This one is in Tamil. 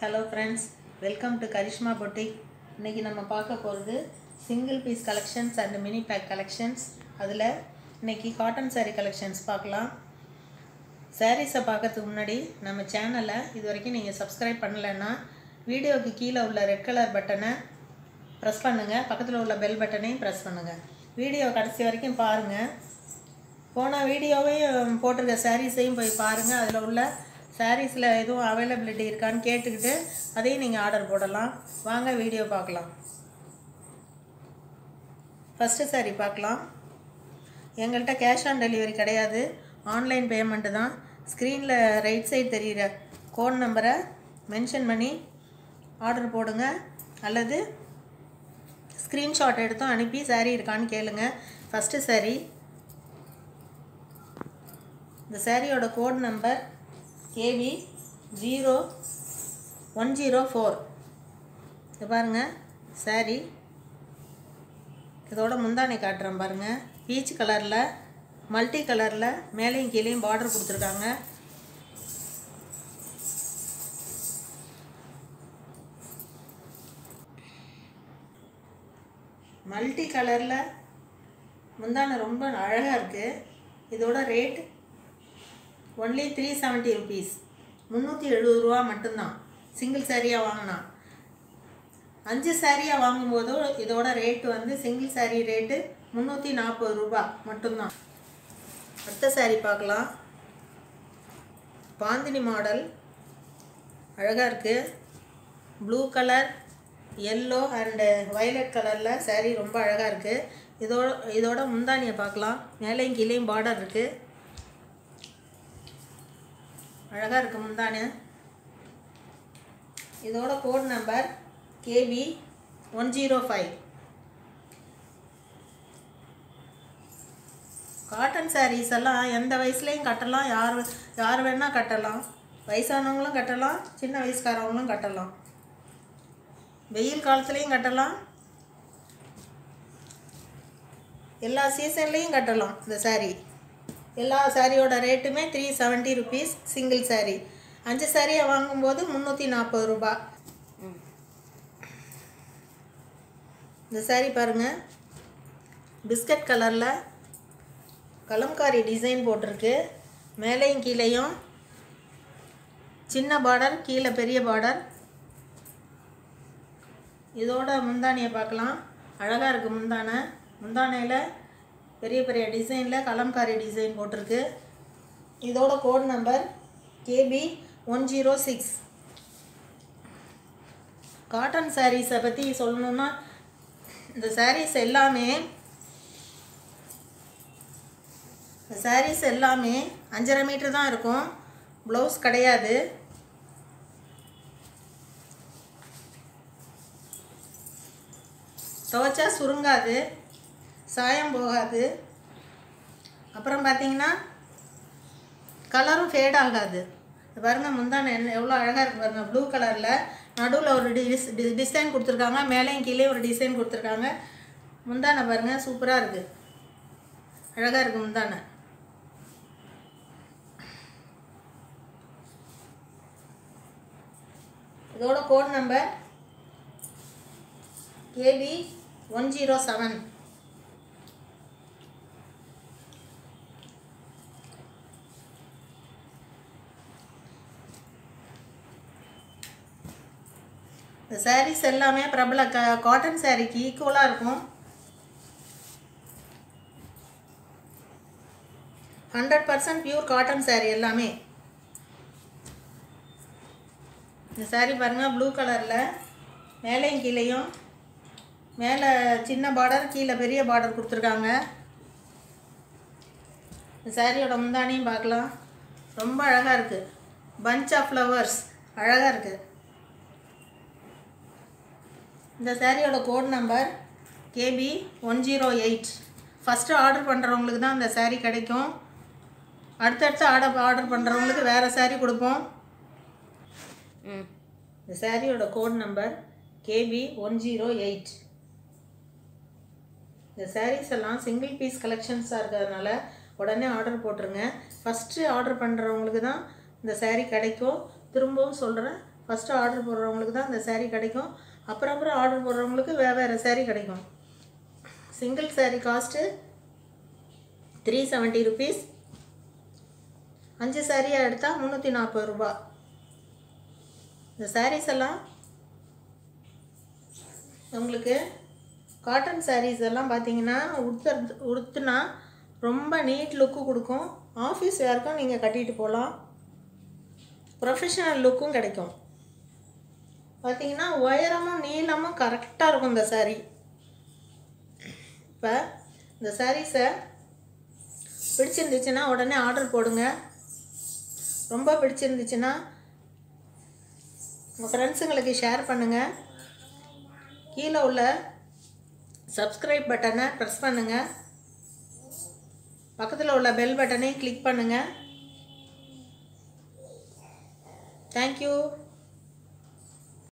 hello friends welcome to Karishma boutique இன்றைக்கி நம்ம பார்க்க போகிறது single piece collections and mini pack collections அதில் இன்றைக்கி காட்டன் saree கலெக்ஷன்ஸ் பார்க்கலாம் சாரீஸை பார்க்கறதுக்கு முன்னாடி நம்ம சேனலை இது வரைக்கும் நீங்கள் சப்ஸ்கிரைப் பண்ணலைன்னா வீடியோவுக்கு கீழே உள்ள ரெட் கலர் பட்டனை ப்ரெஸ் பண்ணுங்கள் பக்கத்தில் உள்ள பெல் பட்டனையும் ப்ரெஸ் பண்ணுங்கள் வீடியோ கடைசி வரைக்கும் பாருங்கள் போன வீடியோவையும் போட்டிருக்க சாரீஸையும் போய் பாருங்கள் அதில் உள்ள சாரீஸில் எதுவும் அவைலபிலிட்டி இருக்கான்னு கேட்டுக்கிட்டு அதையும் நீங்கள் ஆர்டர் போடலாம் வாங்க வீடியோ பார்க்கலாம் ஃபஸ்ட்டு saree பார்க்கலாம் எங்கள்கிட்ட கேஷ் ஆன் டெலிவரி கிடையாது ஆன்லைன் பேமெண்ட்டு தான் ஸ்க்ரீனில் ரைட் சைடு தெரிகிற கோட் நம்பரை மென்ஷன் பண்ணி ஆர்டர் போடுங்க அல்லது ஸ்க்ரீன்ஷாட் எடுத்தும் அனுப்பி saree இருக்கான்னு கேளுங்க ஃபஸ்ட்டு saree இந்த சாரியோட code number KB zero one zero four இது பாருங்கள் சாரி இதோட முந்தானை காட்டுறேன் பாருங்கள் பீச் கலரில் மல்டி கலரில் மேலேயும் கீழேயும் பார்டர் கொடுத்துருக்காங்க மல்டி கலரில் முந்தானை ரொம்ப அழகாக இருக்குது இதோட rate only three seventy rupees முந்நூற்றி எழுபது ரூபா மட்டும்தான் சிங்கிள் சாரியாக வாங்கினா அஞ்சு சாரியாக வாங்கும்போது இதோட ரேட்டு வந்து சிங்கிள் சாரீ ரேட்டு முந்நூற்றி நாற்பது ரூபா மட்டும்தான் அடுத்த சாரீ பார்க்கலாம் பாந்தினி மாடல் அழகாக இருக்குது blue colour yellow and violet கலரில் saree ரொம்ப அழகாக இருக்குது இதோட இதோட முந்தானியை பார்க்கலாம் மேலேயும் கீழேயும் பார்டர் இருக்குது அழகாக இருக்குது முந்தானு இதோட code number KB one zero five cotton sarees எல்லாம் எந்த வயசுலேயும் கட்டலாம் யார் யார் வேணால் கட்டலாம் வயசானவங்களும் கட்டலாம் சின்ன வயசுக்காரவங்களும் கட்டலாம் வெயில் காலத்துலேயும் கட்டலாம் எல்லா சீசன்லேயும் கட்டலாம் இந்த saree எல்லா சாரியோட ரேட்டுமே three seventy rupees single saree அஞ்சு சாரியை வாங்கும்போது முந்நூற்றி நாற்பது ரூபா இந்த saree பாருங்கள் பிஸ்கட் கலரில் கலம்காரி டிசைன் போட்டிருக்கு மேலேயும் கீழேயும் சின்ன பார்டர் கீழே பெரிய பார்டர் இதோட முந்தானியை பார்க்கலாம் அழகாக இருக்குது முந்தானை முந்தானையில் பெரிய பெரிய டிசைனில் கலம்காரி டிசைன் போட்டிருக்கு இதோட code number KB one zero six cotton சாரீஸை பற்றி சொல்லணுன்னா இந்த சாரீஸ் எல்லாமே இந்த சாரீஸ் எல்லாமே அஞ்சரை மீட்டர் தான் இருக்கும் ப்ளவுஸ் கிடையாது துவைச்சா சுருங்காது சாயம் போகாது அப்புறம் பார்த்தீங்கன்னா கலரும் ஃபேட் ஆகாது இது பாருங்கள் முந்தானை என்ன எவ்வளோ அழகாக இருக்குது பாருங்கள் ப்ளூ கலரில் நடுவில் ஒரு டிஸ் டி- டிசைன் கொடுத்துருக்காங்க மேலேயும் கீழே ஒரு டிசைன் கொடுத்துருக்காங்க முந்தானை பாருங்கள் சூப்பராக இருக்குது அழகாக இருக்குது முந்தானை இதோட code number KB one zero seven இந்த sarees எல்லாமே பிரபல க காட்டன் சாரீக்கு ஈக்குவலாக இருக்கும் hundred percent pure cotton saree எல்லாமே இந்த saree பாருங்கள் ப்ளூ கலரில் மேலேயும் கீழேயும் மேலே சின்ன பார்டர் கீழே பெரிய பார்டர் கொடுத்துருக்காங்க இந்த சாரியோட முந்தானியும் பார்க்கலாம் ரொம்ப அழகாக இருக்குது பஞ்ச் ஆஃப் ஃப்ளவர்ஸ் அழகாக இருக்குது இந்த சாரியோட code number KB one zero eight first order பண்ணுறவங்களுக்கு தான் இந்த saree கிடைக்கும் அடுத்தடுத்து ஆர்டர் ஆர்டர் பண்ணுறவங்களுக்கு வேறு saree கொடுப்போம் இந்த சாரியோட code number KB one zero eight இந்த சாரீஸ் எல்லாம் சிங்கிள் பீஸ் கலெக்ஷன்ஸாக இருக்கிறதுனால உடனே ஆர்டர் போட்டுருங்க ஃபஸ்ட்டு ஆர்டர் பண்ணுறவங்களுக்கு தான் இந்த saree கிடைக்கும் திரும்பவும் சொல்கிறேன் ஃபஸ்ட்டு ஆர்டர் போடுறவங்களுக்கு தான் இந்த saree கிடைக்கும் அப்புறம் அப்புறம் ஆர்டர் போடுறவங்களுக்கு வேறு வேறு saree கிடைக்கும் single saree cost three seventy rupees அஞ்சு சாரியாக எடுத்தால் முந்நூற்றி நாற்பது ரூபா இந்த sarees எல்லாம் உங்களுக்கு காட்டன் sarees எல்லாம் பார்த்தீங்கன்னா உடுத்த உடுத்துனா ரொம்ப நீட் லுக்கு கொடுக்கும் ஆஃபீஸ் வேர்க்கும் நீங்கள் கட்டிட்டு போகலாம் ப்ரொஃபஷனல் லுக்கும் கிடைக்கும் பார்த்தீங்கன்னா உயரமும் நீளமும் கரெக்டாக இருக்கும் இந்த saree இப்போ இந்த சாரீஸை பிடிச்சிருந்துச்சுன்னா உடனே ஆர்டர் போடுங்க ரொம்ப பிடிச்சிருந்துச்சுன்னா உங்கள் ஃப்ரெண்ட்ஸுங்களுக்கு ஷேர் பண்ணுங்கள் கீழே உள்ள சப்ஸ்கிரைப் பட்டனை ப்ரெஸ் பண்ணுங்கள் பக்கத்தில் உள்ள பெல் பட்டனையும் கிளிக் பண்ணுங்கள் தேங்க்யூ